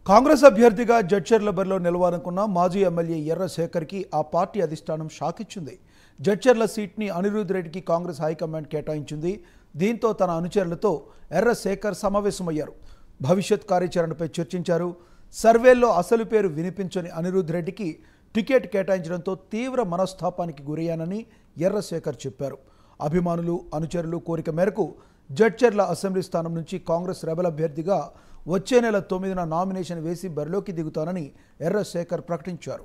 కాంగ్రెస్ అభ్యర్థిగా జడ్చర్ల బరిలో నిలవాలనుకున్న మాజీ ఎమ్మెల్యే ఎర్ర శేఖర్కి ఆ పార్టీ అధిష్టానం షాక్ ఇచ్చింది జడ్చర్ల సీట్ని అనిరుద్ రెడ్డికి కాంగ్రెస్ హైకమాండ్ కేటాయించింది దీంతో తన అనుచరులతో ఎర్ర శేఖర్ సమావేశమయ్యారు భవిష్యత్ కార్యాచరణపై చర్చించారు సర్వేల్లో అసలు పేరు వినిపించని అనిరుద్ రెడ్డికి టికెట్ కేటాయించడంతో తీవ్ర మనస్తాపానికి గురయ్యానని ఎర్ర శేఖర్ చెప్పారు అభిమానులు అనుచరులు కోరిక మేరకు జడ్చర్ల అసెంబ్లీ స్థానం నుంచి కాంగ్రెస్ రెబల్ అభ్యర్థిగా వచ్చే నెల తొమ్మిదిన నామినేషన్ వేసి బరిలోకి దిగుతానని ఎర్ర శేఖర్ ప్రకటించారు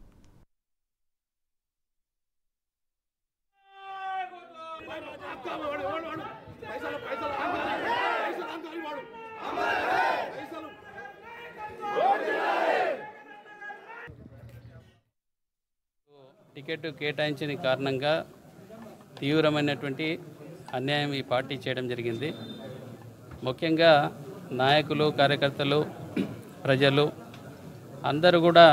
టికెట్ కేటాయించిన కారణంగా తీవ్రమైనటువంటి అన్యాయం ఈ పార్టీ చేయడం జరిగింది ముఖ్యంగా నాయకులు కార్యకర్తలు ప్రజలు అందరూ కూడా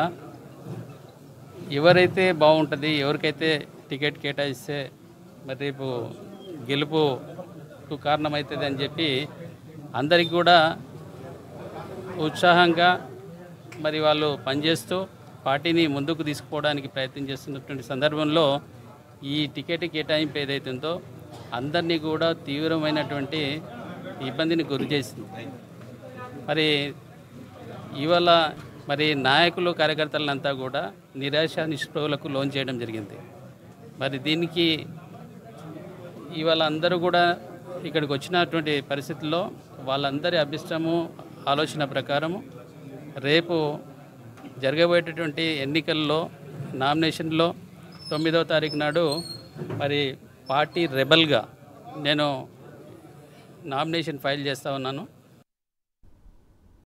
ఎవరైతే బాగుంటుంది ఎవరికైతే టికెట్ కేటాయిస్తే మరి రేపు గెలుపుకు కారణమవుతుంది అని చెప్పి అందరికి కూడా ఉత్సాహంగా మరి వాళ్ళు పనిచేస్తూ పార్టీని ముందుకు తీసుకుపోవడానికి ప్రయత్నం చేస్తున్నటువంటి సందర్భంలో ఈ టికెట్ కేటాయింపు ఏదైతుందో అందరినీ కూడా తీవ్రమైనటువంటి ఇబ్బందిని గురి చేసింది మరి ఇవాళ మరి నాయకులు కార్యకర్తలంతా కూడా నిరాశ నిస్పృహలకు లోన్ చేయడం జరిగింది మరి దీనికి ఇవాళ అందరూ కూడా ఇక్కడికి వచ్చినటువంటి పరిస్థితుల్లో వాళ్ళందరి అభిష్టము ఆలోచన ప్రకారము రేపు జరగబోయేటటువంటి ఎన్నికల్లో నామినేషన్లో తొమ్మిదవ తారీఖు నాడు మరి పార్టీ రెబల్గా నేను నామినేషన్ ఫైల్ చేస్తూ ఉన్నాను